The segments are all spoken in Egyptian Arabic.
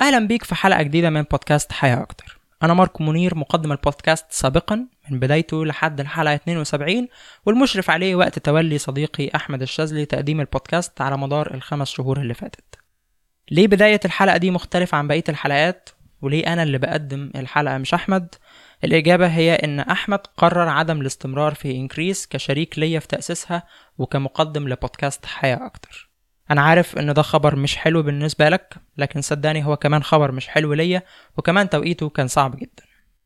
أهلا بيك في حلقة جديدة من بودكاست حياة أكتر أنا ماركو منير مقدم البودكاست سابقا من بدايته لحد الحلقة 72 والمشرف عليه وقت تولي صديقي أحمد الشاذلي تقديم البودكاست على مدار الخمس شهور اللي فاتت ليه بداية الحلقة دي مختلفة عن بقية الحلقات وليه أنا اللي بقدم الحلقة مش أحمد الإجابة هي إن أحمد قرر عدم الاستمرار في إنكريس كشريك ليا في تأسيسها وكمقدم لبودكاست حياة أكتر أنا عارف إن ده خبر مش حلو بالنسبة لك لكن صدقني هو كمان خبر مش حلو ليا وكمان توقيته كان صعب جدا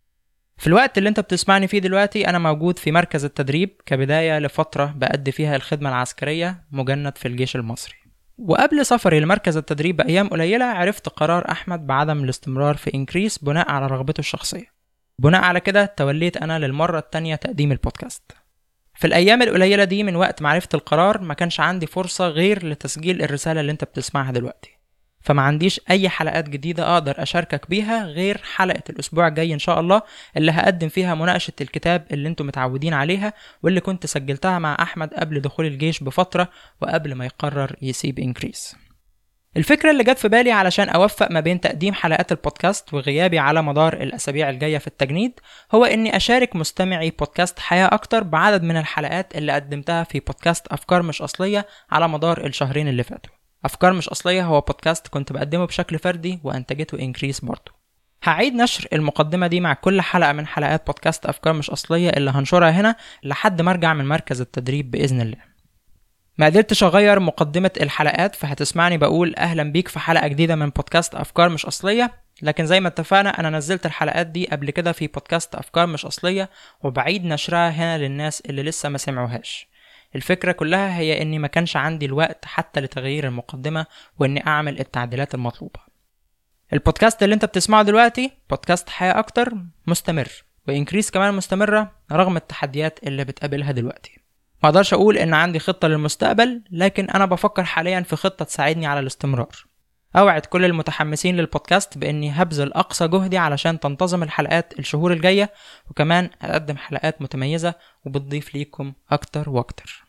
في الوقت اللي انت بتسمعني فيه دلوقتي انا موجود في مركز التدريب كبداية لفترة بأدي فيها الخدمة العسكرية مجند في الجيش المصري وقبل سفري لمركز التدريب بأيام قليلة عرفت قرار أحمد بعدم الاستمرار في إنكريس بناء على رغبته الشخصية بناء على كده توليت أنا للمرة التانية تقديم البودكاست في الأيام القليلة دي من وقت معرفة القرار ما كانش عندي فرصة غير لتسجيل الرسالة اللي انت بتسمعها دلوقتي فما عنديش أي حلقات جديدة أقدر أشاركك بيها غير حلقة الأسبوع الجاي إن شاء الله اللي هقدم فيها مناقشة الكتاب اللي انتم متعودين عليها واللي كنت سجلتها مع أحمد قبل دخول الجيش بفترة وقبل ما يقرر يسيب إنكريس الفكرة اللي جت في بالي علشان أوفق ما بين تقديم حلقات البودكاست وغيابي على مدار الأسابيع الجاية في التجنيد هو إني أشارك مستمعي بودكاست حياة أكتر بعدد من الحلقات اللي قدمتها في بودكاست أفكار مش أصلية على مدار الشهرين اللي فاتوا أفكار مش أصلية هو بودكاست كنت بقدمه بشكل فردي وأنتجته إنكريس برضه هعيد نشر المقدمة دي مع كل حلقة من حلقات بودكاست أفكار مش أصلية اللي هنشرها هنا لحد ما أرجع من مركز التدريب بإذن الله ما قدرتش اغير مقدمة الحلقات فهتسمعني بقول اهلا بيك في حلقة جديدة من بودكاست افكار مش اصلية لكن زي ما اتفقنا انا نزلت الحلقات دي قبل كده في بودكاست افكار مش اصلية وبعيد نشرها هنا للناس اللي لسه ما سمعوهاش الفكرة كلها هي اني ما كانش عندي الوقت حتى لتغيير المقدمة واني اعمل التعديلات المطلوبة البودكاست اللي انت بتسمعه دلوقتي بودكاست حياة اكتر مستمر وانكريس كمان مستمرة رغم التحديات اللي بتقابلها دلوقتي ما اقدرش اقول ان عندي خطة للمستقبل لكن انا بفكر حاليا في خطة تساعدني على الاستمرار اوعد كل المتحمسين للبودكاست باني هبذل اقصى جهدي علشان تنتظم الحلقات الشهور الجاية وكمان اقدم حلقات متميزة وبتضيف ليكم اكتر واكتر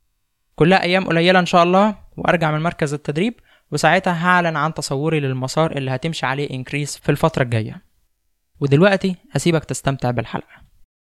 كلها ايام قليلة ان شاء الله وارجع من مركز التدريب وساعتها هعلن عن تصوري للمسار اللي هتمشي عليه انكريس في الفترة الجاية ودلوقتي هسيبك تستمتع بالحلقة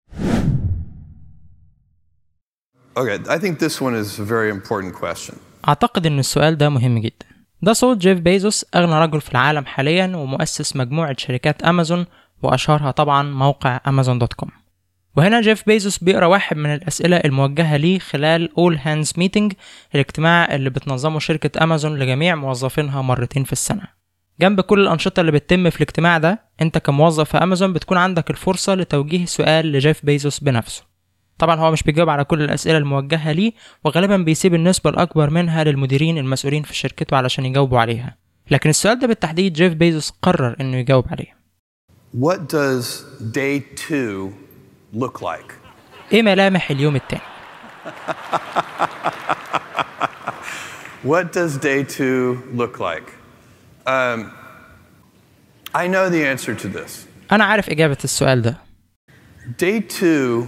Okay, I think this one is a very important question. أعتقد إن السؤال ده مهم جدا ده صوت جيف بيزوس أغنى رجل في العالم حاليا ومؤسس مجموعة شركات أمازون وأشهرها طبعا موقع أمازون دوت كوم وهنا جيف بيزوس بيقرا واحد من الأسئلة الموجهة ليه خلال All Hands Meeting الاجتماع اللي بتنظمه شركة أمازون لجميع موظفينها مرتين في السنة جنب كل الأنشطة اللي بتتم في الاجتماع ده أنت كموظف في أمازون بتكون عندك الفرصة لتوجيه سؤال لجيف بيزوس بنفسه طبعا هو مش بيجاوب على كل الأسئلة الموجهة ليه وغالبا بيسيب النسبة الأكبر منها للمديرين المسؤولين في شركته علشان يجاوبوا عليها لكن السؤال ده بالتحديد جيف بيزوس قرر إنه يجاوب عليه What does day two look like? إيه ملامح اليوم التاني؟ What does day two look like? Um, I know the answer to this. أنا عارف إجابة السؤال ده Day two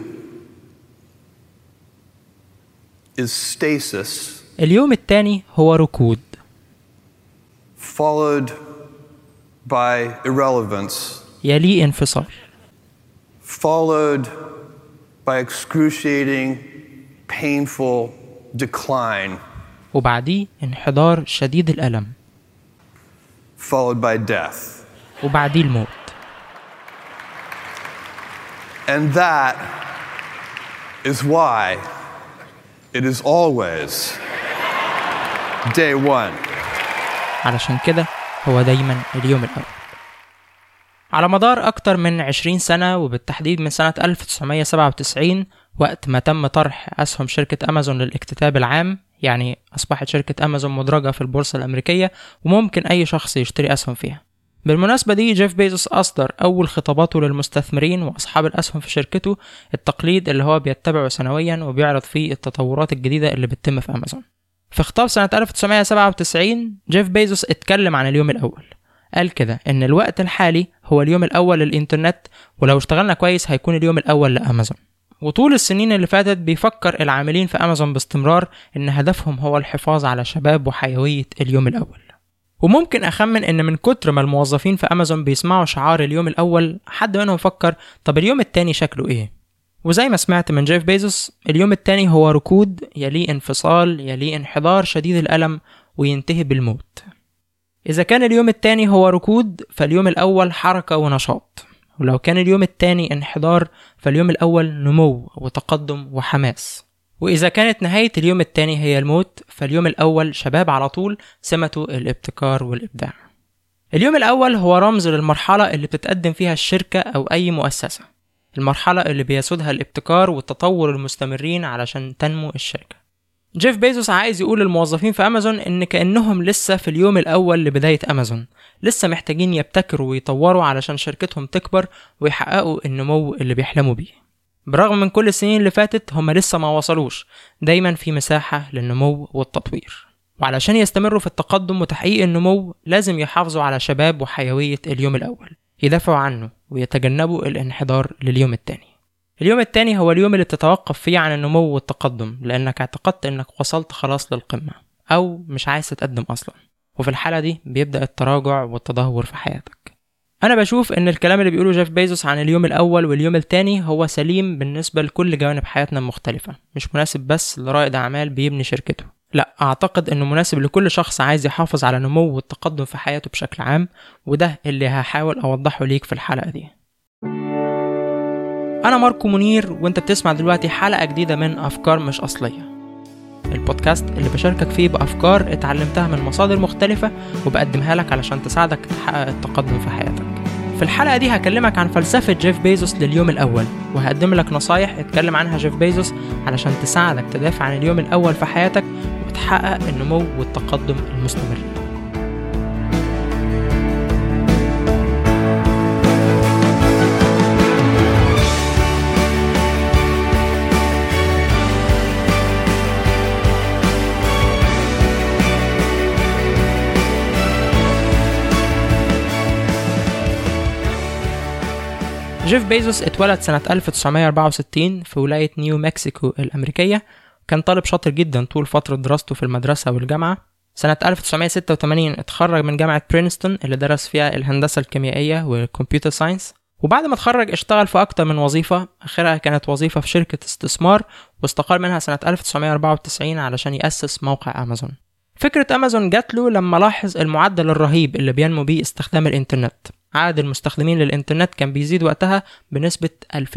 is stasis اليوم التاني هو ركود followed by irrelevance, يليه انفصال followed by excruciating, painful decline, وبعديه انحدار شديد الألم followed by death. وبعديه الموت And that is why it is always day one. علشان كده هو دايما اليوم الأول على مدار أكتر من 20 سنة وبالتحديد من سنة 1997 وقت ما تم طرح أسهم شركة أمازون للاكتتاب العام يعني أصبحت شركة أمازون مدرجة في البورصة الأمريكية وممكن أي شخص يشتري أسهم فيها بالمناسبة دي جيف بيزوس أصدر أول خطاباته للمستثمرين وأصحاب الأسهم في شركته التقليد اللي هو بيتبعه سنويا وبيعرض فيه التطورات الجديدة اللي بتتم في أمازون في خطاب سنة 1997 جيف بيزوس اتكلم عن اليوم الأول قال كده إن الوقت الحالي هو اليوم الأول للإنترنت ولو اشتغلنا كويس هيكون اليوم الأول لأمازون وطول السنين اللي فاتت بيفكر العاملين في أمازون باستمرار إن هدفهم هو الحفاظ على شباب وحيوية اليوم الأول وممكن أخمن إن من كتر ما الموظفين في أمازون بيسمعوا شعار اليوم الأول حد منهم فكر طب اليوم التاني شكله إيه؟ وزي ما سمعت من جيف بيزوس اليوم التاني هو ركود يليه انفصال يليه انحدار شديد الألم وينتهي بالموت إذا كان اليوم التاني هو ركود فاليوم الأول حركة ونشاط ولو كان اليوم التاني انحدار فاليوم الأول نمو وتقدم وحماس وإذا كانت نهاية اليوم التاني هي الموت فاليوم الأول شباب على طول سمته الابتكار والإبداع اليوم الأول هو رمز للمرحلة اللي بتتقدم فيها الشركة أو أي مؤسسة المرحلة اللي بيسودها الابتكار والتطور المستمرين علشان تنمو الشركة جيف بيزوس عايز يقول للموظفين في أمازون إن كأنهم لسه في اليوم الأول لبداية أمازون لسه محتاجين يبتكروا ويطوروا علشان شركتهم تكبر ويحققوا النمو اللي بيحلموا بيه برغم من كل السنين اللي فاتت هم لسه ما وصلوش دايما في مساحة للنمو والتطوير وعلشان يستمروا في التقدم وتحقيق النمو لازم يحافظوا على شباب وحيوية اليوم الأول يدافعوا عنه ويتجنبوا الانحدار لليوم التاني اليوم التاني هو اليوم اللي بتتوقف فيه عن النمو والتقدم لأنك اعتقدت إنك وصلت خلاص للقمة أو مش عايز تتقدم أصلا وفي الحالة دي بيبدأ التراجع والتدهور في حياتك أنا بشوف إن الكلام اللي بيقوله جيف بيزوس عن اليوم الأول واليوم التاني هو سليم بالنسبة لكل جوانب حياتنا المختلفة مش مناسب بس لرائد أعمال بيبني شركته لا أعتقد إنه مناسب لكل شخص عايز يحافظ على نمو والتقدم في حياته بشكل عام وده اللي هحاول أوضحه ليك في الحلقة دي أنا ماركو منير وأنت بتسمع دلوقتي حلقة جديدة من أفكار مش أصلية البودكاست اللي بشاركك فيه بأفكار اتعلمتها من مصادر مختلفة وبقدمها لك علشان تساعدك تحقق التقدم في حياتك في الحلقة دي هكلمك عن فلسفة جيف بيزوس لليوم الأول وهقدم لك نصايح اتكلم عنها جيف بيزوس علشان تساعدك تدافع عن اليوم الأول في حياتك وتحقق النمو والتقدم المستمر جيف بيزوس اتولد سنة 1964 في ولاية نيو مكسيكو الأمريكية كان طالب شاطر جدا طول فترة دراسته في المدرسة والجامعة سنة 1986 اتخرج من جامعة برينستون اللي درس فيها الهندسة الكيميائية والكمبيوتر ساينس وبعد ما اتخرج اشتغل في أكتر من وظيفة آخرها كانت وظيفة في شركة استثمار واستقال منها سنة 1994 علشان يأسس موقع أمازون فكرة أمازون جات له لما لاحظ المعدل الرهيب اللي بينمو بيه استخدام الإنترنت عدد المستخدمين للإنترنت كان بيزيد وقتها بنسبة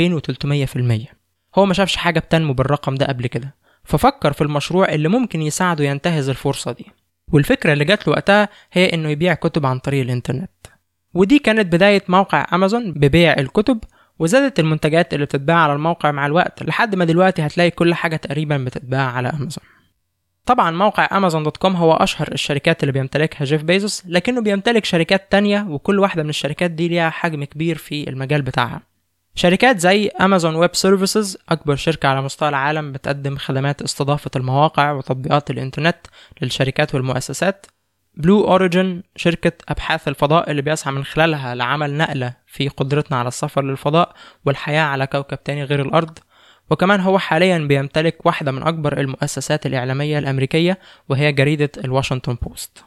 2300% هو ما شافش حاجة بتنمو بالرقم ده قبل كده ففكر في المشروع اللي ممكن يساعده ينتهز الفرصة دي والفكرة اللي جات له وقتها هي إنه يبيع كتب عن طريق الإنترنت ودي كانت بداية موقع أمازون ببيع الكتب وزادت المنتجات اللي بتتباع على الموقع مع الوقت لحد ما دلوقتي هتلاقي كل حاجة تقريبا بتتباع على أمازون طبعا موقع امازون دوت كوم هو اشهر الشركات اللي بيمتلكها جيف بيزوس لكنه بيمتلك شركات تانية وكل واحدة من الشركات دي ليها حجم كبير في المجال بتاعها شركات زي امازون ويب سيرفيسز اكبر شركة على مستوى العالم بتقدم خدمات استضافة المواقع وتطبيقات الانترنت للشركات والمؤسسات بلو اوريجن شركة ابحاث الفضاء اللي بيسعى من خلالها لعمل نقلة في قدرتنا على السفر للفضاء والحياة على كوكب تاني غير الارض وكمان هو حاليا بيمتلك واحدة من أكبر المؤسسات الإعلامية الأمريكية وهي جريدة الواشنطن بوست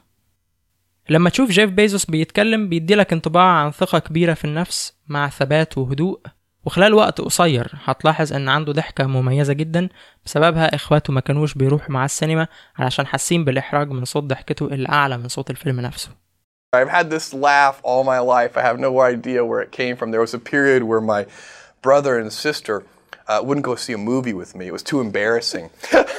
لما تشوف جيف بيزوس بيتكلم بيديلك انطباع عن ثقة كبيرة في النفس مع ثبات وهدوء وخلال وقت قصير هتلاحظ ان عنده ضحكة مميزة جدا بسببها اخواته ما كانوش بيروحوا مع السينما علشان حاسين بالاحراج من صوت ضحكته اللي اعلى من صوت الفيلم نفسه I've had this laugh all my life. I have no idea where it came from. There was a period where my brother and sister uh, wouldn't go see a movie with me. It was too embarrassing.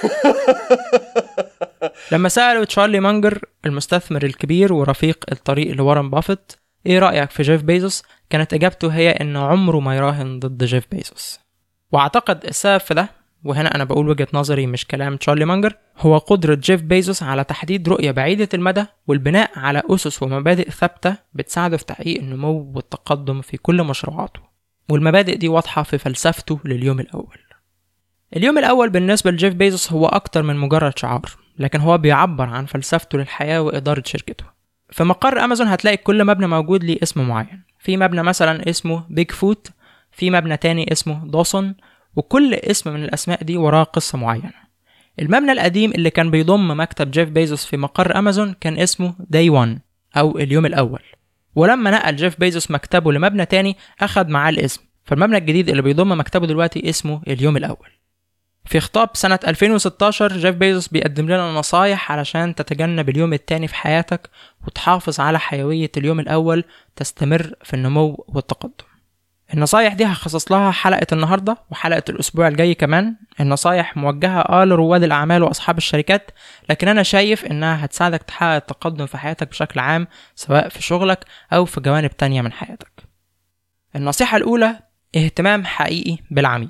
لما سألوا تشارلي مانجر المستثمر الكبير ورفيق الطريق لورن بافيت ايه رأيك في جيف بيزوس كانت اجابته هي انه عمره ما يراهن ضد جيف بيزوس واعتقد السبب في ده وهنا انا بقول وجهة نظري مش كلام تشارلي مانجر هو قدرة جيف بيزوس على تحديد رؤية بعيدة المدى والبناء على أسس ومبادئ ثابتة بتساعده في تحقيق النمو والتقدم في كل مشروعاته والمبادئ دي واضحة في فلسفته لليوم الأول اليوم الأول بالنسبة لجيف بيزوس هو أكتر من مجرد شعار لكن هو بيعبر عن فلسفته للحياة وإدارة شركته في مقر أمازون هتلاقي كل مبنى موجود ليه اسم معين في مبنى مثلا اسمه بيج فوت في مبنى تاني اسمه دوسون وكل اسم من الأسماء دي وراه قصة معينة المبنى القديم اللي كان بيضم مكتب جيف بيزوس في مقر أمازون كان اسمه داي 1 أو اليوم الأول ولما نقل جيف بيزوس مكتبه لمبنى تاني أخد معاه الاسم فالمبنى الجديد اللي بيضم مكتبه دلوقتي اسمه اليوم الأول في خطاب سنة 2016 جيف بيزوس بيقدم لنا نصايح علشان تتجنب اليوم التاني في حياتك وتحافظ على حيوية اليوم الأول تستمر في النمو والتقدم النصايح دي هخصص لها حلقة النهاردة وحلقة الأسبوع الجاي كمان النصايح موجهة اه لرواد الأعمال وأصحاب الشركات لكن أنا شايف إنها هتساعدك تحقق التقدم في حياتك بشكل عام سواء في شغلك أو في جوانب تانية من حياتك النصيحة الأولى اهتمام حقيقي بالعميل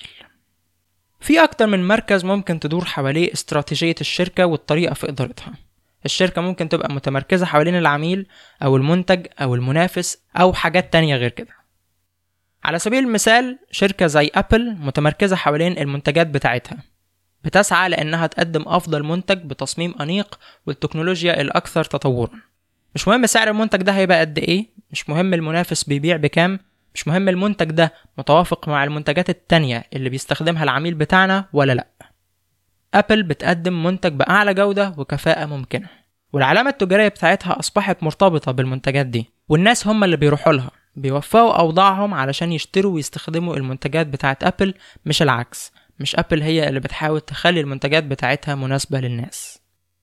في أكتر من مركز ممكن تدور حواليه استراتيجية الشركة والطريقة في إدارتها الشركة ممكن تبقى متمركزة حوالين العميل أو المنتج أو المنافس أو حاجات تانية غير كده على سبيل المثال شركة زي أبل متمركزة حوالين المنتجات بتاعتها بتسعى لأنها تقدم أفضل منتج بتصميم أنيق والتكنولوجيا الأكثر تطورا مش مهم سعر المنتج ده هيبقى قد إيه مش مهم المنافس بيبيع بكام مش مهم المنتج ده متوافق مع المنتجات التانية اللي بيستخدمها العميل بتاعنا ولا لأ أبل بتقدم منتج بأعلى جودة وكفاءة ممكنة والعلامة التجارية بتاعتها أصبحت مرتبطة بالمنتجات دي والناس هم اللي بيروحوا لها بيوفقوا أوضاعهم علشان يشتروا ويستخدموا المنتجات بتاعت أبل مش العكس مش أبل هي اللي بتحاول تخلي المنتجات بتاعتها مناسبة للناس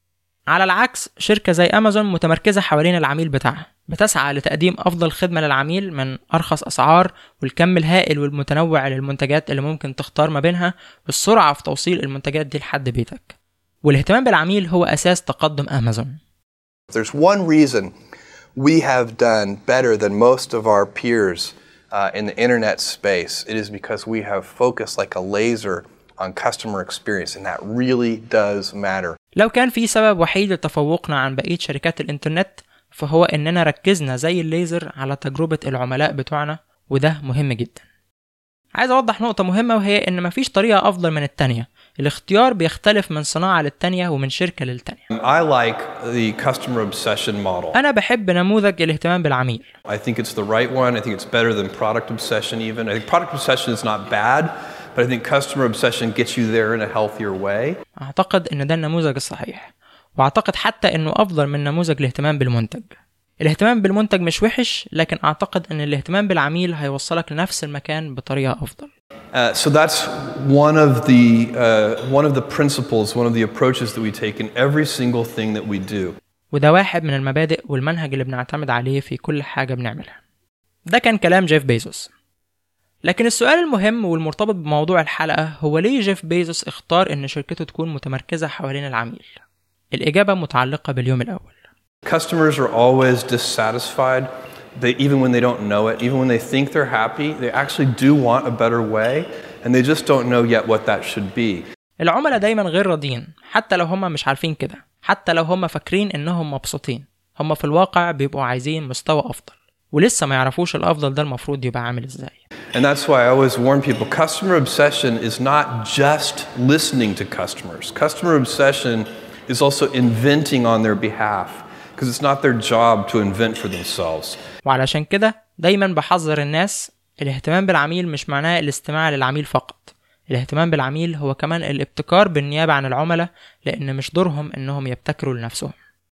على العكس شركة زي أمازون متمركزة حوالين العميل بتاعها بتسعى لتقديم أفضل خدمة للعميل من أرخص أسعار والكم الهائل والمتنوع للمنتجات اللي ممكن تختار ما بينها والسرعة في توصيل المنتجات دي لحد بيتك والاهتمام بالعميل هو أساس تقدم أمازون There's one reason we have done better than most of our peers uh, in the internet space. It is because we have focused like a laser on customer experience, and that really does matter. لو كان في سبب وحيد لتفوقنا عن بقية شركات الإنترنت فهو إننا ركزنا زي الليزر على تجربة العملاء بتوعنا وده مهم جدا عايز أوضح نقطة مهمة وهي إن مفيش طريقة أفضل من التانية الاختيار بيختلف من صناعة للتانية ومن شركة للتانية I like the customer obsession model. أنا بحب نموذج الاهتمام بالعميل I think it's the right one. I think it's better than product obsession, even. I think product obsession is not bad, but I think customer obsession gets you there in a healthier way. أعتقد إن ده النموذج الصحيح وأعتقد حتى إنه أفضل من نموذج الاهتمام بالمنتج الاهتمام بالمنتج مش وحش لكن أعتقد إن الاهتمام بالعميل هيوصلك لنفس المكان بطريقة أفضل Uh, so that's one of the uh, one of the principles, one of the approaches that we take in every single thing that we do. وده واحد من المبادئ والمنهج اللي بنعتمد عليه في كل حاجة بنعملها ده كان كلام جيف بيزوس لكن السؤال المهم والمرتبط بموضوع الحلقة هو ليه جيف بيزوس اختار إن شركته تكون متمركزة حوالين العميل؟ الإجابة متعلقة باليوم الأول Customers are always dissatisfied. They, even when they don't know it, even when they think they're happy, they actually do want a better way, and they just don't know yet what that should be. العملاء دايما غير راضيين حتى لو هم مش عارفين كده حتى لو هم فاكرين إنهم مبسوطين هم في الواقع بيبقوا عايزين مستوى أفضل ولسه ما يعرفوش الأفضل ده المفروض يبقى عامل إزاي And that's why I always warn people customer obsession is not just listening to customers. Customer obsession is also inventing on their behalf because it's not their job to invent for themselves. وعلشان كده دايما بحذر الناس الاهتمام بالعميل مش معناه الاستماع للعميل فقط الاهتمام بالعميل هو كمان الابتكار بالنيابة عن العملاء لأن مش دورهم إنهم يبتكروا لنفسهم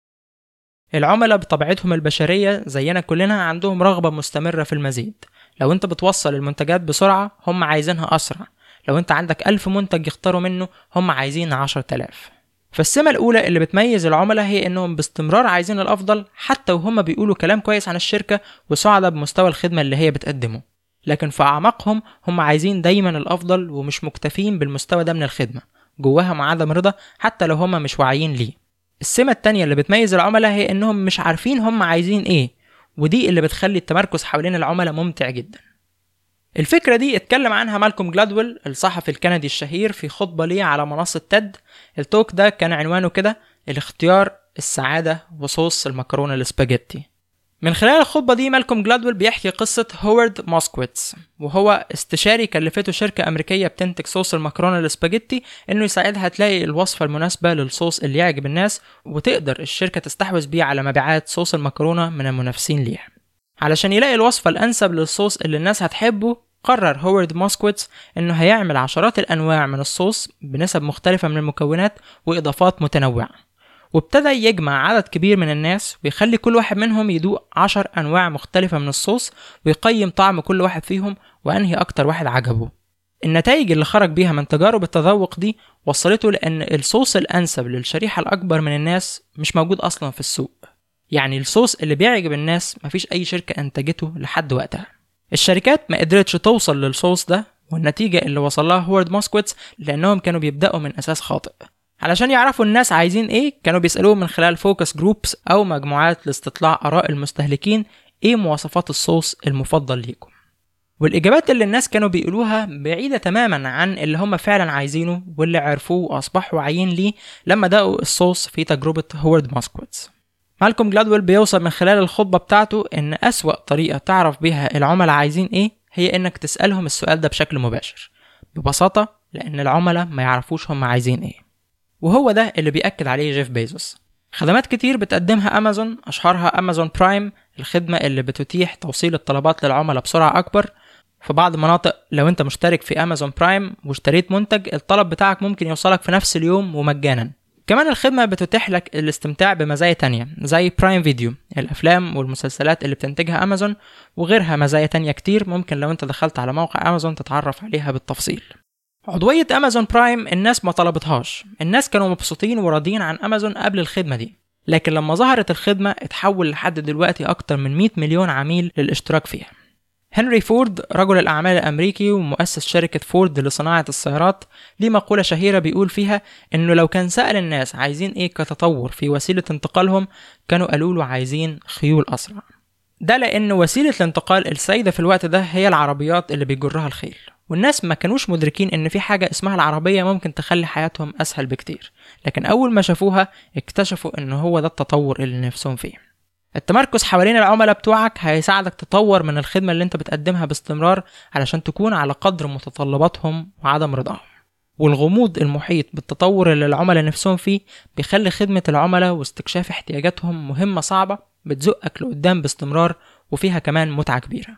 العملاء بطبيعتهم البشرية زينا كلنا عندهم رغبة مستمرة في المزيد لو انت بتوصل المنتجات بسرعة هم عايزينها أسرع لو انت عندك ألف منتج يختاروا منه هم عايزين عشر تلاف فالسمة الأولى اللي بتميز العملاء هي إنهم باستمرار عايزين الأفضل حتى وهم بيقولوا كلام كويس عن الشركة وسعداء بمستوى الخدمة اللي هي بتقدمه لكن في أعماقهم هم عايزين دايما الأفضل ومش مكتفين بالمستوى ده من الخدمة جواهم عدم رضا حتى لو هم مش واعيين ليه السمة التانية اللي بتميز العملاء هي إنهم مش عارفين هم عايزين إيه ودي اللي بتخلي التمركز حوالين العملاء ممتع جدا الفكرة دي اتكلم عنها مالكوم جلادويل الصحفي الكندي الشهير في خطبة ليه على منصة تد التوك ده كان عنوانه كده الاختيار السعادة وصوص المكرونة الاسباجيتي من خلال الخطبة دي مالكوم جلادويل بيحكي قصة هوارد ماسكويتس وهو استشاري كلفته شركة أمريكية بتنتج صوص المكرونة الاسباجيتي إنه يساعدها تلاقي الوصفة المناسبة للصوص اللي يعجب الناس وتقدر الشركة تستحوذ بيه على مبيعات صوص المكرونة من المنافسين ليها علشان يلاقي الوصفة الأنسب للصوص اللي الناس هتحبه قرر هوارد ماسكويتس إنه هيعمل عشرات الأنواع من الصوص بنسب مختلفة من المكونات وإضافات متنوعة وابتدى يجمع عدد كبير من الناس ويخلي كل واحد منهم يدوق عشر أنواع مختلفة من الصوص ويقيم طعم كل واحد فيهم وأنهي أكتر واحد عجبه النتائج اللي خرج بيها من تجارب التذوق دي وصلته لأن الصوص الأنسب للشريحة الأكبر من الناس مش موجود أصلا في السوق يعني الصوص اللي بيعجب الناس مفيش أي شركة أنتجته لحد وقتها الشركات ما قدرتش توصل للصوص ده والنتيجة اللي وصلها هوارد موسكويتس لأنهم كانوا بيبدأوا من أساس خاطئ علشان يعرفوا الناس عايزين ايه كانوا بيسألوهم من خلال فوكس جروبس أو مجموعات لاستطلاع آراء المستهلكين ايه مواصفات الصوص المفضل ليكم والإجابات اللي الناس كانوا بيقولوها بعيدة تماما عن اللي هم فعلا عايزينه واللي عرفوه وأصبحوا واعيين ليه لما دقوا الصوص في تجربة هوارد موسكويتس مالكوم جلادويل بيوصل من خلال الخطبة بتاعته إن أسوأ طريقة تعرف بيها العملاء عايزين إيه هي إنك تسألهم السؤال ده بشكل مباشر ببساطة لأن العملاء ما يعرفوش هم عايزين إيه وهو ده اللي بيأكد عليه جيف بيزوس خدمات كتير بتقدمها أمازون أشهرها أمازون برايم الخدمة اللي بتتيح توصيل الطلبات للعملاء بسرعة أكبر في بعض المناطق لو انت مشترك في امازون برايم واشتريت منتج الطلب بتاعك ممكن يوصلك في نفس اليوم ومجانا كمان الخدمة بتتيح لك الاستمتاع بمزايا تانية زي برايم فيديو الأفلام والمسلسلات اللي بتنتجها أمازون وغيرها مزايا تانية كتير ممكن لو انت دخلت على موقع أمازون تتعرف عليها بالتفصيل عضوية أمازون برايم الناس ما طلبتهاش الناس كانوا مبسوطين وراضيين عن أمازون قبل الخدمة دي لكن لما ظهرت الخدمة اتحول لحد دلوقتي أكتر من 100 مليون عميل للاشتراك فيها هنري فورد رجل الأعمال الأمريكي ومؤسس شركة فورد لصناعة السيارات ليه مقولة شهيرة بيقول فيها إنه لو كان سأل الناس عايزين إيه كتطور في وسيلة انتقالهم كانوا قالوا له عايزين خيول أسرع ده لأن وسيلة الانتقال السائدة في الوقت ده هي العربيات اللي بيجرها الخيل والناس ما كانوش مدركين ان في حاجة اسمها العربية ممكن تخلي حياتهم اسهل بكتير لكن اول ما شافوها اكتشفوا ان هو ده التطور اللي نفسهم فيه التمركز حوالين العملاء بتوعك هيساعدك تطور من الخدمة اللي انت بتقدمها باستمرار علشان تكون على قدر متطلباتهم وعدم رضاهم والغموض المحيط بالتطور اللي العملاء نفسهم فيه بيخلي خدمة العملاء واستكشاف احتياجاتهم مهمة صعبة بتزقك لقدام باستمرار وفيها كمان متعة كبيرة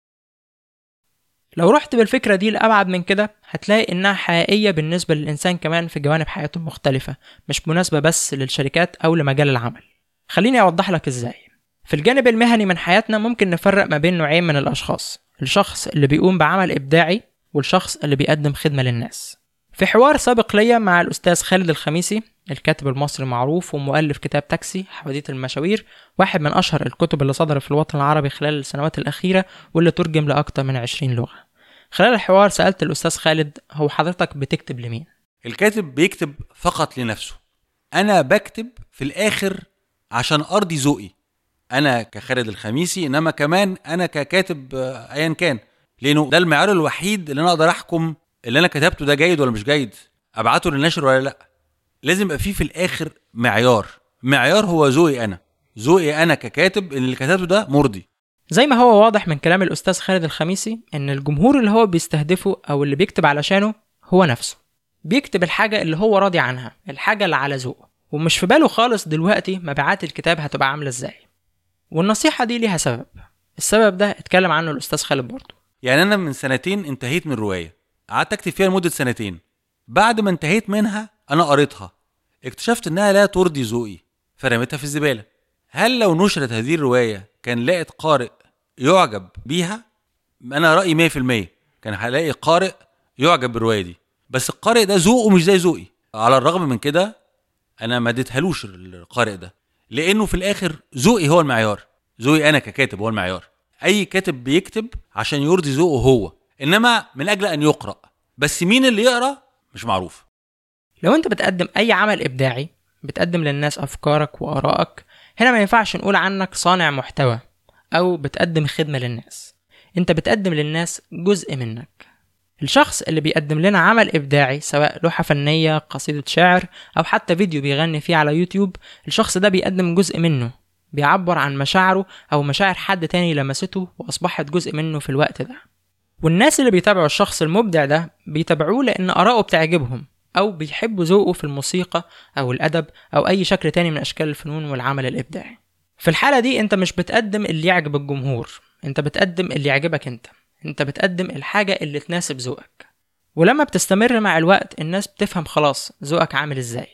لو رحت بالفكرة دي لأبعد من كده هتلاقي إنها حقيقية بالنسبة للإنسان كمان في جوانب حياته المختلفة مش مناسبة بس للشركات أو لمجال العمل خليني أوضح لك إزاي في الجانب المهني من حياتنا ممكن نفرق ما بين نوعين من الأشخاص الشخص اللي بيقوم بعمل إبداعي والشخص اللي بيقدم خدمة للناس في حوار سابق ليا مع الأستاذ خالد الخميسي الكاتب المصري المعروف ومؤلف كتاب تاكسي حواديت المشاوير واحد من أشهر الكتب اللي صدرت في الوطن العربي خلال السنوات الأخيرة واللي ترجم لأكثر من 20 لغة خلال الحوار سألت الأستاذ خالد هو حضرتك بتكتب لمين؟ الكاتب بيكتب فقط لنفسه أنا بكتب في الآخر عشان أرضي ذوقي أنا كخالد الخميسي إنما كمان أنا ككاتب آه، أيا كان لأنه ده المعيار الوحيد اللي أنا أقدر أحكم اللي أنا كتبته ده جيد ولا مش جيد أبعته للنشر ولا لأ لازم يبقى فيه في الآخر معيار معيار هو ذوقي أنا ذوقي أنا ككاتب إن اللي كتبته ده مرضي زي ما هو واضح من كلام الأستاذ خالد الخميسي إن الجمهور اللي هو بيستهدفه أو اللي بيكتب علشانه هو نفسه بيكتب الحاجة اللي هو راضي عنها الحاجة اللي على ذوقه ومش في باله خالص دلوقتي مبيعات الكتاب هتبقى عاملة ازاي والنصيحة دي ليها سبب السبب ده اتكلم عنه الأستاذ خالد برضه يعني أنا من سنتين انتهيت من رواية قعدت أكتب فيها لمدة سنتين بعد ما انتهيت منها أنا قريتها اكتشفت إنها لا ترضي ذوقي فرميتها في الزبالة هل لو نشرت هذه الرواية كان لقت قارئ يعجب بيها أنا رأيي 100% كان هلاقي قارئ يعجب بالرواية دي بس القارئ ده ذوقه مش زي ذوقي على الرغم من كده انا ما اديتهالوش القارئ ده لانه في الاخر ذوقي هو المعيار ذوقي انا ككاتب هو المعيار اي كاتب بيكتب عشان يرضي ذوقه هو انما من اجل ان يقرا بس مين اللي يقرا مش معروف لو انت بتقدم اي عمل ابداعي بتقدم للناس افكارك وارائك هنا ما ينفعش نقول عنك صانع محتوى او بتقدم خدمه للناس انت بتقدم للناس جزء منك الشخص اللي بيقدم لنا عمل إبداعي سواء لوحة فنية قصيدة شعر أو حتى فيديو بيغني فيه على يوتيوب الشخص ده بيقدم جزء منه بيعبر عن مشاعره أو مشاعر حد تاني لمسته وأصبحت جزء منه في الوقت ده والناس اللي بيتابعوا الشخص المبدع ده بيتابعوه لأن آراءه بتعجبهم أو بيحبوا ذوقه في الموسيقى أو الأدب أو أي شكل تاني من أشكال الفنون والعمل الإبداعي في الحالة دي أنت مش بتقدم اللي يعجب الجمهور أنت بتقدم اللي يعجبك أنت انت بتقدم الحاجة اللي تناسب ذوقك ولما بتستمر مع الوقت الناس بتفهم خلاص ذوقك عامل ازاي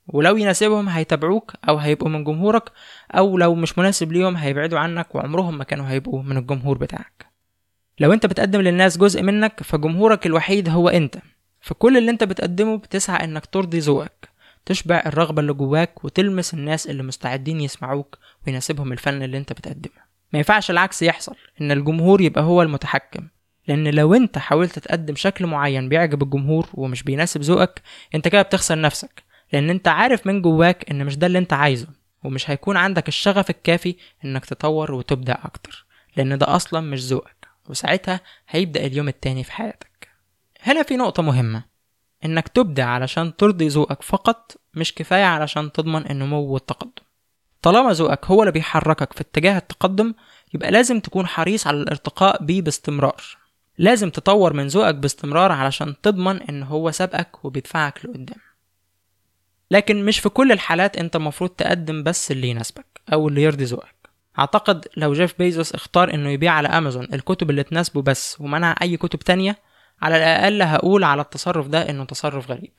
ولو يناسبهم هيتابعوك او هيبقوا من جمهورك او لو مش مناسب ليهم هيبعدوا عنك وعمرهم ما كانوا هيبقوا من الجمهور بتاعك لو انت بتقدم للناس جزء منك فجمهورك الوحيد هو انت فكل اللي انت بتقدمه بتسعى انك ترضي ذوقك تشبع الرغبة اللي جواك وتلمس الناس اللي مستعدين يسمعوك ويناسبهم الفن اللي انت بتقدمه ما ينفعش العكس يحصل ان الجمهور يبقى هو المتحكم لان لو انت حاولت تقدم شكل معين بيعجب الجمهور ومش بيناسب ذوقك انت كده بتخسر نفسك لان انت عارف من جواك ان مش ده اللي انت عايزه ومش هيكون عندك الشغف الكافي انك تطور وتبدع اكتر لان ده اصلا مش ذوقك وساعتها هيبدأ اليوم التاني في حياتك هنا في نقطة مهمة انك تبدع علشان ترضي ذوقك فقط مش كفاية علشان تضمن النمو والتقدم طالما ذوقك هو اللي بيحركك في اتجاه التقدم يبقى لازم تكون حريص على الارتقاء بيه باستمرار لازم تطور من ذوقك باستمرار علشان تضمن ان هو سابقك وبيدفعك لقدام لكن مش في كل الحالات انت المفروض تقدم بس اللي يناسبك او اللي يرضي ذوقك اعتقد لو جيف بيزوس اختار انه يبيع على امازون الكتب اللي تناسبه بس ومنع اي كتب تانية على الاقل هقول على التصرف ده انه تصرف غريب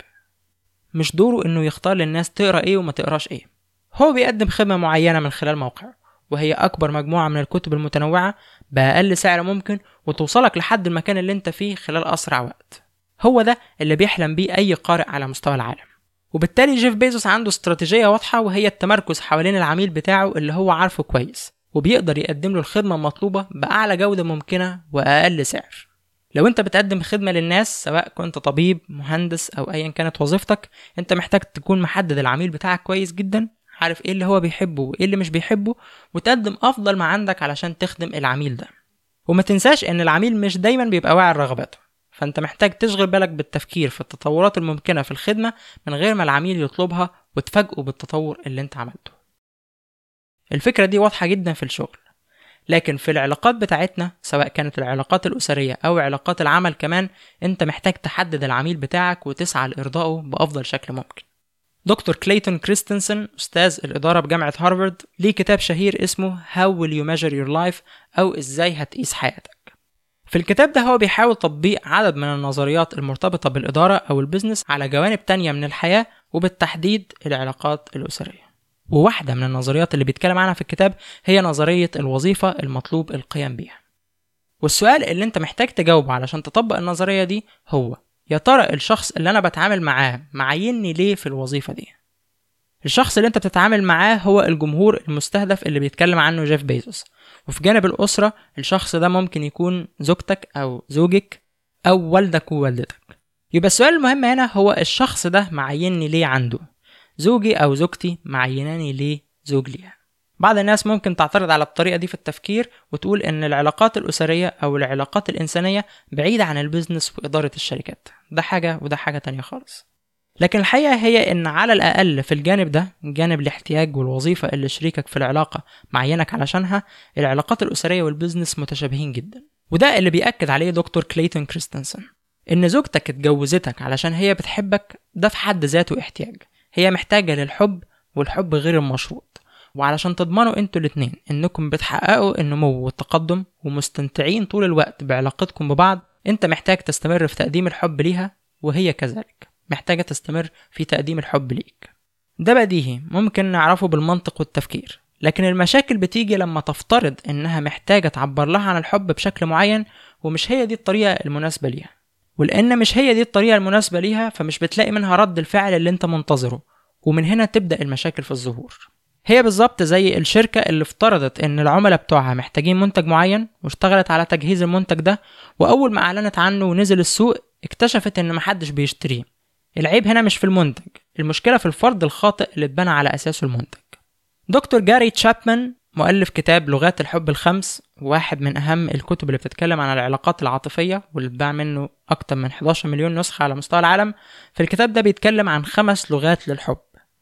مش دوره انه يختار للناس تقرا ايه وما تقراش ايه هو بيقدم خدمة معينة من خلال موقعه وهي أكبر مجموعة من الكتب المتنوعة بأقل سعر ممكن وتوصلك لحد المكان اللي انت فيه خلال أسرع وقت هو ده اللي بيحلم بيه أي قارئ على مستوى العالم وبالتالي جيف بيزوس عنده استراتيجية واضحة وهي التمركز حوالين العميل بتاعه اللي هو عارفه كويس وبيقدر يقدم له الخدمة المطلوبة بأعلى جودة ممكنة وأقل سعر لو انت بتقدم خدمة للناس سواء كنت طبيب مهندس او ايا كانت وظيفتك انت محتاج تكون محدد العميل بتاعك كويس جدا عارف ايه اللي هو بيحبه وايه اللي مش بيحبه وتقدم افضل ما عندك علشان تخدم العميل ده وما تنساش ان العميل مش دايما بيبقى واعي لرغباته فانت محتاج تشغل بالك بالتفكير في التطورات الممكنة في الخدمة من غير ما العميل يطلبها وتفاجئه بالتطور اللي انت عملته الفكرة دي واضحة جدا في الشغل لكن في العلاقات بتاعتنا سواء كانت العلاقات الأسرية أو علاقات العمل كمان أنت محتاج تحدد العميل بتاعك وتسعى لإرضائه بأفضل شكل ممكن دكتور كليتون كريستنسن أستاذ الإدارة بجامعة هارفارد ليه كتاب شهير اسمه How will you measure your life أو إزاي هتقيس حياتك في الكتاب ده هو بيحاول تطبيق عدد من النظريات المرتبطة بالإدارة أو البيزنس على جوانب تانية من الحياة وبالتحديد العلاقات الأسرية وواحدة من النظريات اللي بيتكلم عنها في الكتاب هي نظرية الوظيفة المطلوب القيام بيها والسؤال اللي انت محتاج تجاوبه علشان تطبق النظرية دي هو يا ترى الشخص اللي انا بتعامل معاه معيني ليه في الوظيفة دي الشخص اللي انت بتتعامل معاه هو الجمهور المستهدف اللي بيتكلم عنه جيف بيزوس وفي جانب الأسرة الشخص ده ممكن يكون زوجتك أو زوجك أو والدك ووالدتك يبقى السؤال المهم هنا هو الشخص ده معيني ليه عنده زوجي أو زوجتي معيناني ليه زوج ليها بعض الناس ممكن تعترض على الطريقة دي في التفكير وتقول إن العلاقات الأسرية أو العلاقات الإنسانية بعيدة عن البيزنس وإدارة الشركات ده حاجة وده حاجة تانية خالص لكن الحقيقة هي إن على الأقل في الجانب ده جانب الاحتياج والوظيفة اللي شريكك في العلاقة معينك علشانها العلاقات الأسرية والبيزنس متشابهين جدا وده اللي بيأكد عليه دكتور كليتون كريستنسن إن زوجتك اتجوزتك علشان هي بتحبك ده في حد ذاته احتياج هي محتاجة للحب والحب غير المشروط وعلشان تضمنوا انتوا الاتنين انكم بتحققوا النمو والتقدم ومستمتعين طول الوقت بعلاقتكم ببعض انت محتاج تستمر في تقديم الحب ليها وهي كذلك محتاجة تستمر في تقديم الحب ليك ده بديهي ممكن نعرفه بالمنطق والتفكير لكن المشاكل بتيجي لما تفترض انها محتاجة تعبر لها عن الحب بشكل معين ومش هي دي الطريقة المناسبة ليها ولان مش هي دي الطريقة المناسبة ليها فمش بتلاقي منها رد الفعل اللي انت منتظره ومن هنا تبدأ المشاكل في الظهور هي بالظبط زي الشركة اللي افترضت ان العملاء بتوعها محتاجين منتج معين واشتغلت على تجهيز المنتج ده واول ما اعلنت عنه ونزل السوق اكتشفت ان محدش بيشتريه العيب هنا مش في المنتج المشكلة في الفرض الخاطئ اللي اتبنى على اساسه المنتج دكتور جاري تشابمان مؤلف كتاب لغات الحب الخمس واحد من أهم الكتب اللي بتتكلم عن العلاقات العاطفية واللي اتباع منه أكتر من 11 مليون نسخة على مستوى العالم في الكتاب ده بيتكلم عن خمس لغات للحب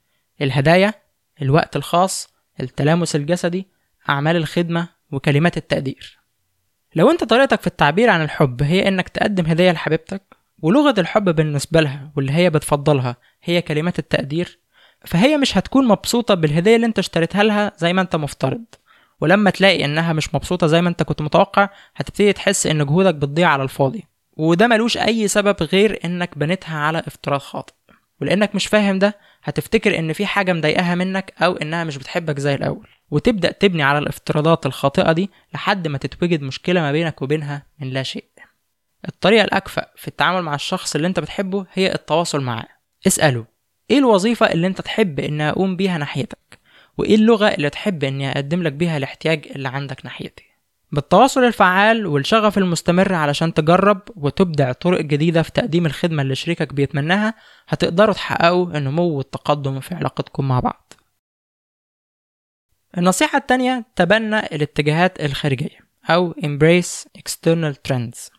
الهدايا الوقت الخاص التلامس الجسدي أعمال الخدمة وكلمات التقدير لو انت طريقتك في التعبير عن الحب هي انك تقدم هدية لحبيبتك ولغة الحب بالنسبة لها واللي هي بتفضلها هي كلمات التقدير فهي مش هتكون مبسوطة بالهدية اللي انت اشتريتها لها زي ما انت مفترض ولما تلاقي انها مش مبسوطة زي ما انت كنت متوقع هتبتدي تحس ان جهودك بتضيع على الفاضي وده ملوش اي سبب غير انك بنيتها على افتراض خاطئ ولانك مش فاهم ده هتفتكر ان في حاجه مضايقاها منك او انها مش بتحبك زي الاول وتبدا تبني على الافتراضات الخاطئه دي لحد ما تتوجد مشكله ما بينك وبينها من لا شيء الطريقه الاكفأ في التعامل مع الشخص اللي انت بتحبه هي التواصل معاه اساله ايه الوظيفه اللي انت تحب اني اقوم بيها ناحيتك وايه اللغه اللي تحب اني اقدم لك بيها الاحتياج اللي عندك ناحيتي بالتواصل الفعال والشغف المستمر علشان تجرب وتبدع طرق جديدة في تقديم الخدمة اللي شريكك بيتمناها هتقدروا تحققوا النمو والتقدم في علاقتكم مع بعض النصيحة التانية تبنى الاتجاهات الخارجية أو embrace external trends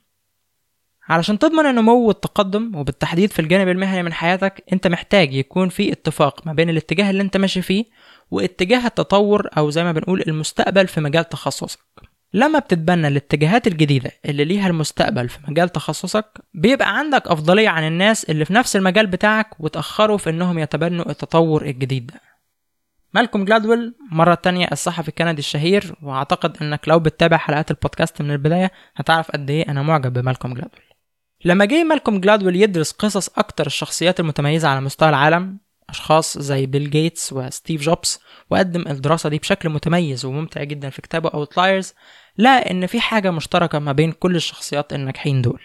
علشان تضمن النمو والتقدم وبالتحديد في الجانب المهني من حياتك انت محتاج يكون في اتفاق ما بين الاتجاه اللي انت ماشي فيه واتجاه التطور او زي ما بنقول المستقبل في مجال تخصصك لما بتتبنى الاتجاهات الجديدة اللي ليها المستقبل في مجال تخصصك بيبقى عندك أفضلية عن الناس اللي في نفس المجال بتاعك وتأخروا في إنهم يتبنوا التطور الجديد ده مالكوم جلادويل مرة تانية الصحفي الكندي الشهير وأعتقد إنك لو بتتابع حلقات البودكاست من البداية هتعرف قد إيه أنا معجب بمالكوم جلادويل لما جه مالكوم جلادويل يدرس قصص أكتر الشخصيات المتميزة على مستوى العالم أشخاص زي بيل جيتس وستيف جوبز وقدم الدراسة دي بشكل متميز وممتع جدا في كتابه أوتلايرز لقى إن في حاجة مشتركة ما بين كل الشخصيات الناجحين دول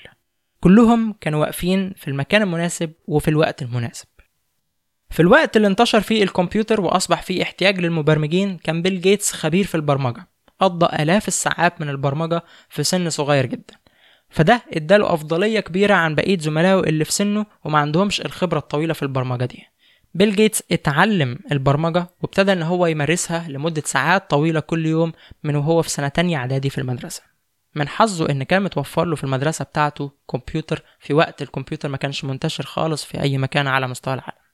كلهم كانوا واقفين في المكان المناسب وفي الوقت المناسب في الوقت اللي انتشر فيه الكمبيوتر وأصبح فيه احتياج للمبرمجين كان بيل جيتس خبير في البرمجة قضى آلاف الساعات من البرمجة في سن صغير جدا فده اداله أفضلية كبيرة عن بقية زملائه اللي في سنه وما عندهمش الخبرة الطويلة في البرمجة دي بيل جيتس اتعلم البرمجة وابتدى ان هو يمارسها لمدة ساعات طويلة كل يوم من وهو في سنة تانية اعدادي في المدرسة من حظه ان كان متوفر له في المدرسة بتاعته كمبيوتر في وقت الكمبيوتر ما كانش منتشر خالص في اي مكان على مستوى العالم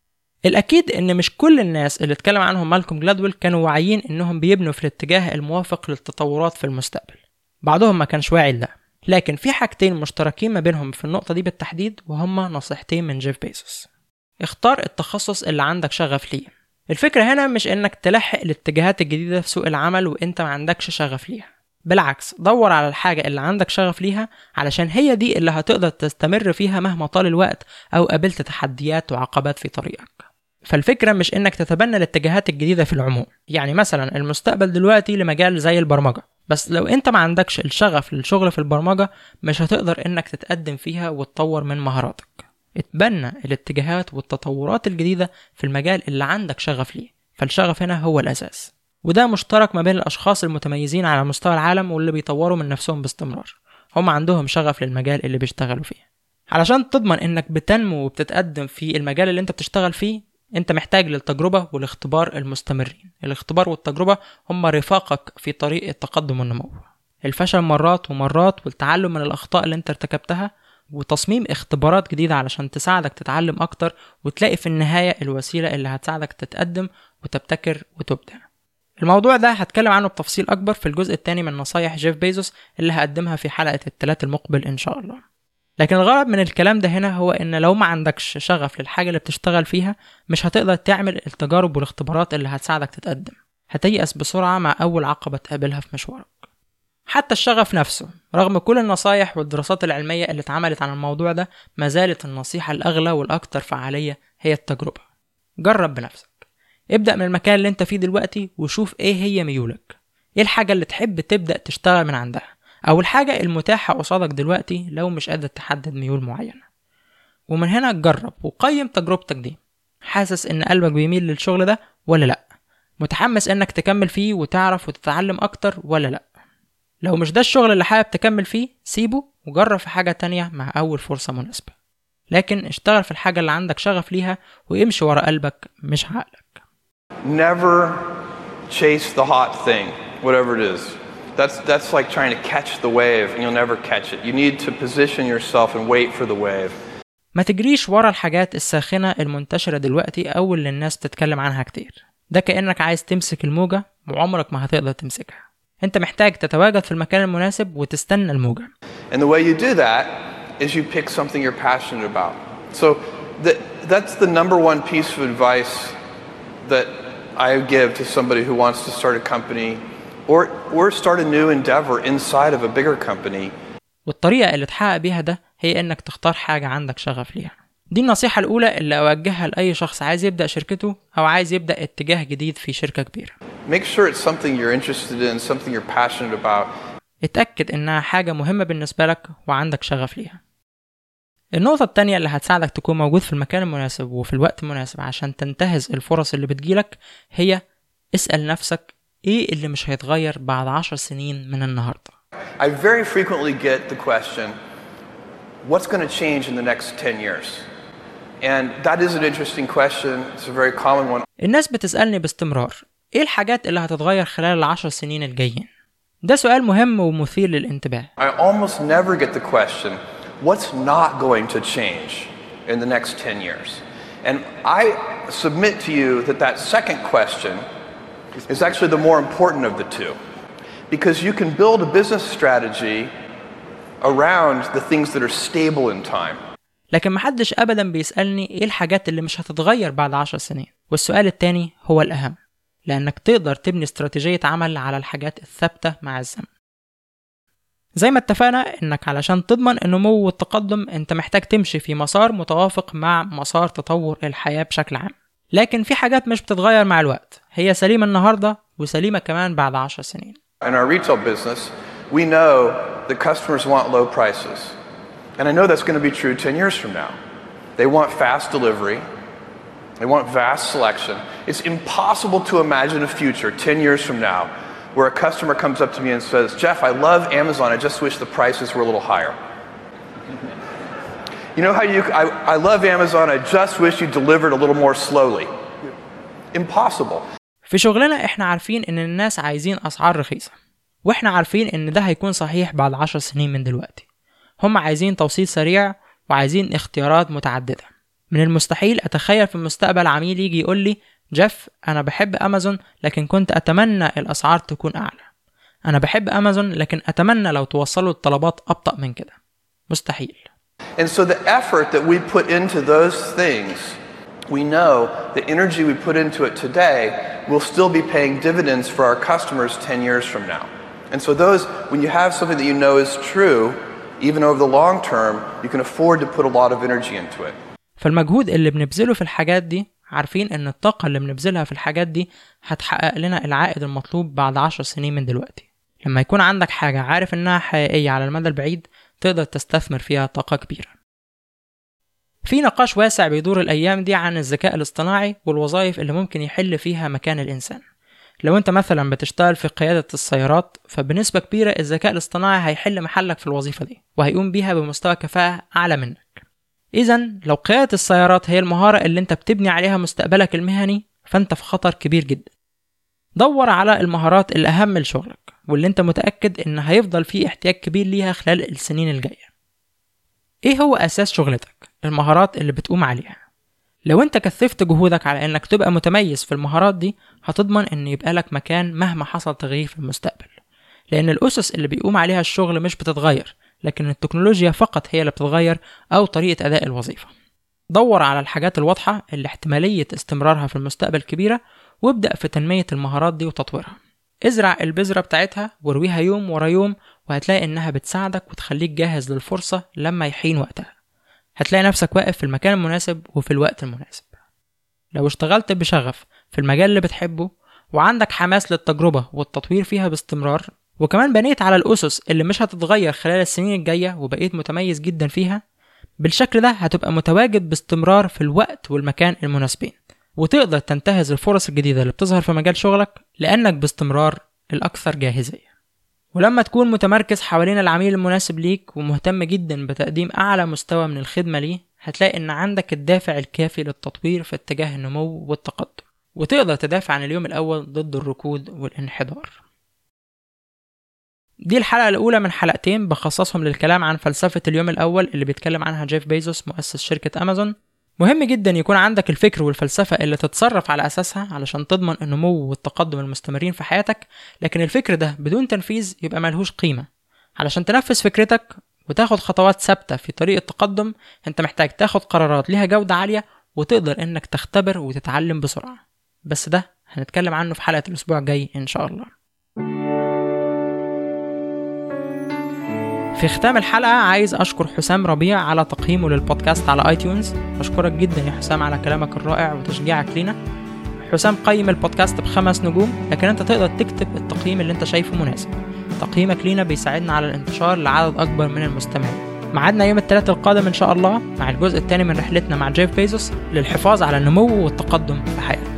الاكيد ان مش كل الناس اللي اتكلم عنهم مالكوم جلادويل كانوا واعيين انهم بيبنوا في الاتجاه الموافق للتطورات في المستقبل بعضهم ما كانش واعي لده لكن في حاجتين مشتركين ما بينهم في النقطة دي بالتحديد وهما نصيحتين من جيف بيزوس اختار التخصص اللي عندك شغف ليه الفكرة هنا مش انك تلحق الاتجاهات الجديدة في سوق العمل وانت ما عندكش شغف ليها بالعكس دور على الحاجة اللي عندك شغف ليها علشان هي دي اللي هتقدر تستمر فيها مهما طال الوقت أو قابلت تحديات وعقبات في طريقك فالفكرة مش إنك تتبنى الاتجاهات الجديدة في العموم يعني مثلا المستقبل دلوقتي لمجال زي البرمجة بس لو انت ما عندكش الشغف للشغل في البرمجة مش هتقدر انك تتقدم فيها وتطور من مهاراتك اتبنى الاتجاهات والتطورات الجديدة في المجال اللي عندك شغف ليه فالشغف هنا هو الأساس وده مشترك ما بين الأشخاص المتميزين على مستوى العالم واللي بيطوروا من نفسهم باستمرار هم عندهم شغف للمجال اللي بيشتغلوا فيه علشان تضمن انك بتنمو وبتتقدم في المجال اللي انت بتشتغل فيه انت محتاج للتجربة والاختبار المستمرين الاختبار والتجربة هم رفاقك في طريق التقدم والنمو الفشل مرات ومرات والتعلم من الأخطاء اللي انت ارتكبتها وتصميم اختبارات جديدة علشان تساعدك تتعلم أكتر وتلاقي في النهاية الوسيلة اللي هتساعدك تتقدم وتبتكر وتبدع الموضوع ده هتكلم عنه بتفصيل أكبر في الجزء الثاني من نصايح جيف بيزوس اللي هقدمها في حلقة التلات المقبل إن شاء الله لكن الغرض من الكلام ده هنا هو ان لو ما عندكش شغف للحاجة اللي بتشتغل فيها مش هتقدر تعمل التجارب والاختبارات اللي هتساعدك تتقدم هتيأس بسرعة مع أول عقبة تقابلها في مشوارك حتى الشغف نفسه رغم كل النصايح والدراسات العلمية اللي اتعملت عن الموضوع ده ما زالت النصيحة الأغلى والأكثر فعالية هي التجربة جرب بنفسك ابدأ من المكان اللي انت فيه دلوقتي وشوف ايه هي ميولك ايه الحاجة اللي تحب تبدأ تشتغل من عندها أو الحاجة المتاحة قصادك دلوقتي لو مش قادر تحدد ميول معينة ومن هنا جرب وقيم تجربتك دي حاسس ان قلبك بيميل للشغل ده ولا لأ متحمس انك تكمل فيه وتعرف وتتعلم اكتر ولا لأ لو مش ده الشغل اللي حابب تكمل فيه سيبه وجرب في حاجة تانية مع أول فرصة مناسبة لكن اشتغل في الحاجة اللي عندك شغف ليها وامشي ورا قلبك مش عقلك Never chase the hot thing, whatever it is. That's, that's like trying to catch the wave and you'll never catch it. You need to position yourself and wait for the wave. ما تجريش ورا الحاجات الساخنة المنتشرة دلوقتي أو اللي الناس تتكلم عنها كتير ده كأنك عايز تمسك الموجة وعمرك ما هتقدر تمسكها انت محتاج تتواجد في المكان المناسب وتستنى الموجة And the way you do that is you pick something you're passionate about. So that, that's the number one piece of advice that I give to somebody who wants to start a company or, or start a new endeavor inside of a bigger company. والطريقة اللي تحقق بيها ده هي انك تختار حاجة عندك شغف ليها دي النصيحة الأولى اللي أوجهها لأي شخص عايز يبدأ شركته أو عايز يبدأ اتجاه جديد في شركة كبيرة Make sure it's something you're interested in, something you're passionate about. اتأكد إنها حاجة مهمة بالنسبة لك وعندك شغف ليها النقطة التانية اللي هتساعدك تكون موجود في المكان المناسب وفي الوقت المناسب عشان تنتهز الفرص اللي بتجيلك هي اسأل نفسك ايه اللي مش هيتغير بعد عشر سنين من النهاردة I very frequently get the question, what's going to change in the next 10 years? And that is an interesting question. It's a very common one. الناس بتسألني باستمرار ايه الحاجات اللي هتتغير خلال العشر سنين الجايين ده سؤال مهم ومثير للانتباه I almost never get the question, what's not going to change in the next 10 years? And I submit to you that that second question is actually the more important of the two. Because you can build a business strategy around the things that are stable in time. لكن محدش ابدا بيسألني ايه الحاجات اللي مش هتتغير بعد عشر سنين والسؤال التاني هو الأهم لأنك تقدر تبني استراتيجية عمل على الحاجات الثابتة مع الزمن زي ما اتفقنا انك علشان تضمن النمو والتقدم انت محتاج تمشي في مسار متوافق مع مسار تطور الحياة بشكل عام لكن في حاجات مش بتتغير مع الوقت هي سليمة النهاردة وسليمة كمان بعد عشر سنين In our retail business, we know that customers want low prices. And I know that's going to be true 10 years from now. They want fast delivery, they want vast selection. It's impossible to imagine a future 10 years from now where a customer comes up to me and says, Jeff, I love Amazon, I just wish the prices were a little higher. You know how you, I, I love Amazon, I just wish you delivered a little more slowly. Impossible. في شغلنا احنا عارفين ان الناس عايزين اسعار رخيصة واحنا عارفين ان ده هيكون صحيح بعد عشر سنين من دلوقتي هم عايزين توصيل سريع وعايزين اختيارات متعددة من المستحيل اتخيل في المستقبل عميل يجي يقول لي جيف انا بحب امازون لكن كنت اتمنى الاسعار تكون اعلى انا بحب امازون لكن اتمنى لو توصلوا الطلبات ابطأ من كده مستحيل And so the effort that we put into those things, we know the energy we put into it today will still be paying dividends for our customers 10 years from now. And so those, when you have something that you know is true, even over the long term, you can afford to put a lot of energy into it. فالمجهود اللي بنبذله في الحاجات دي عارفين ان الطاقة اللي بنبذلها في الحاجات دي هتحقق لنا العائد المطلوب بعد عشر سنين من دلوقتي لما يكون عندك حاجة عارف انها حقيقية على المدى البعيد تقدر تستثمر فيها طاقة كبيرة في نقاش واسع بيدور الأيام دي عن الذكاء الاصطناعي والوظائف اللي ممكن يحل فيها مكان الإنسان لو انت مثلا بتشتغل في قيادة السيارات فبنسبة كبيرة الذكاء الاصطناعي هيحل محلك في الوظيفة دي وهيقوم بيها بمستوى كفاءة أعلى منك إذا لو قيادة السيارات هي المهارة اللي انت بتبني عليها مستقبلك المهني فانت في خطر كبير جدا دور على المهارات الأهم لشغلك واللي انت متأكد ان هيفضل فيه احتياج كبير ليها خلال السنين الجاية ايه هو أساس شغلتك؟ المهارات اللي بتقوم عليها لو انت كثفت جهودك على انك تبقى متميز في المهارات دي هتضمن ان يبقى لك مكان مهما حصل تغيير في المستقبل لان الاسس اللي بيقوم عليها الشغل مش بتتغير لكن التكنولوجيا فقط هي اللي بتتغير او طريقة اداء الوظيفة دور على الحاجات الواضحة اللي احتمالية استمرارها في المستقبل كبيرة وابدأ في تنمية المهارات دي وتطويرها ازرع البذرة بتاعتها وارويها يوم ورا يوم وهتلاقي انها بتساعدك وتخليك جاهز للفرصة لما يحين وقتها هتلاقي نفسك واقف في المكان المناسب وفي الوقت المناسب لو اشتغلت بشغف في المجال اللي بتحبه وعندك حماس للتجربة والتطوير فيها باستمرار وكمان بنيت على الأسس اللي مش هتتغير خلال السنين الجاية وبقيت متميز جدا فيها بالشكل ده هتبقى متواجد باستمرار في الوقت والمكان المناسبين وتقدر تنتهز الفرص الجديدة اللي بتظهر في مجال شغلك لأنك باستمرار الأكثر جاهزية ولما تكون متمركز حوالين العميل المناسب ليك ومهتم جدا بتقديم أعلى مستوى من الخدمة ليه هتلاقي إن عندك الدافع الكافي للتطوير في اتجاه النمو والتقدم وتقدر تدافع عن اليوم الأول ضد الركود والانحدار دي الحلقة الأولى من حلقتين بخصصهم للكلام عن فلسفة اليوم الأول اللي بيتكلم عنها جيف بيزوس مؤسس شركة أمازون مهم جدا يكون عندك الفكر والفلسفة اللي تتصرف على أساسها علشان تضمن النمو والتقدم المستمرين في حياتك لكن الفكر ده بدون تنفيذ يبقى ملهوش قيمة علشان تنفذ فكرتك وتاخد خطوات ثابتة في طريق التقدم انت محتاج تاخد قرارات ليها جودة عالية وتقدر انك تختبر وتتعلم بسرعة بس ده هنتكلم عنه في حلقة الأسبوع الجاي إن شاء الله في ختام الحلقة عايز أشكر حسام ربيع على تقييمه للبودكاست على اي تيونز بشكرك جدا يا حسام على كلامك الرائع وتشجيعك لينا حسام قيم البودكاست بخمس نجوم لكن انت تقدر تكتب التقييم اللي انت شايفه مناسب تقييمك لينا بيساعدنا على الانتشار لعدد أكبر من المستمعين ميعادنا يوم الثلاث القادم إن شاء الله مع الجزء الثاني من رحلتنا مع جيف بيزوس للحفاظ على النمو والتقدم في حياتنا